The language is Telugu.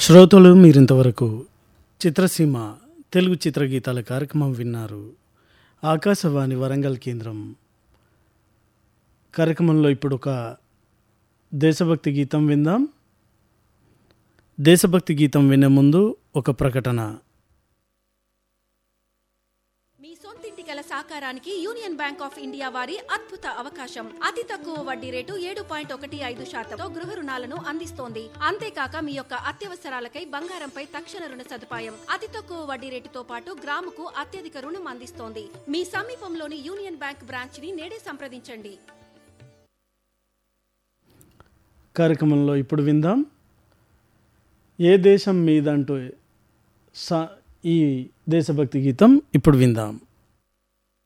శ్రోతలు మీరింతవరకు చిత్రసీమ తెలుగు చిత్రగీతాల కార్యక్రమం విన్నారు ఆకాశవాణి వరంగల్ కేంద్రం కార్యక్రమంలో ఇప్పుడు ఒక దేశభక్తి గీతం విందాం దేశభక్తి గీతం వినే ముందు ఒక ప్రకటన మీ సొంతింటి కల సాకారానికి యూనియన్ బ్యాంక్ ఆఫ్ ఇండియా వారి అద్భుత అవకాశం అతి తక్కువ వడ్డీ రేటు ఏడు పాయింట్ ఒకటి ఐదు శాతంతో గృహ రుణాలను అందిస్తోంది అంతేకాక మీ యొక్క అత్యవసరాలకై బంగారంపై తక్షణ రుణ సదుపాయం అతి తక్కువ వడ్డీ రేటుతో పాటు గ్రాముకు అత్యధిక రుణం అందిస్తోంది మీ సమీపంలోని యూనియన్ బ్యాంక్ బ్రాంచ్ ని నేడే సంప్రదించండి కార్యక్రమంలో ఇప్పుడు విందాం ఏ దేశం మీద అంటూ సా ఈ దేశభక్తి గీతం ఇప్పుడు విందాం